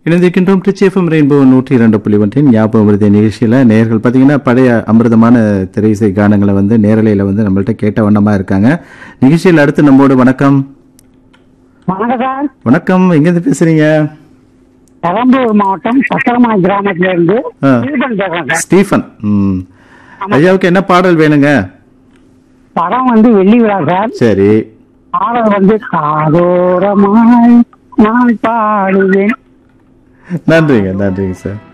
இணைந்திருக்கின்றோம் ட்ரிச்எஃப்எம் ரெயின்போ நூற்றி இரண்டு புள்ளி ஒன்றின் ஞாபகம் விருது நிகழ்ச்சியில் நேர்கள் பார்த்தீங்கன்னா பழைய அமிர்தமான திரையிசை கானங்களை வந்து நேரலையில் வந்து நம்மள்ட்ட கேட்ட வண்ணமாக இருக்காங்க நிகழ்ச்சியில் அடுத்து நம்மோடு வணக்கம் வணக்கம் சார் வணக்கம் எங்கேருந்து பேசுறீங்க பெரம்பலூர் மாவட்டம் சக்கரமாய் கிராமத்துல இருந்து ஆ. தீபன் பேசுறேன் சார் ஸ்டீஃபன் ம் ஐயாவுக்கு என்ன பாடல் வேணுங்க படம் வந்து வெள்ளி விழா சார் சரி பாடல் வந்து காதோரமாய் நான் பாடுவேன் நன்றிங்க நன்றிங்க சார்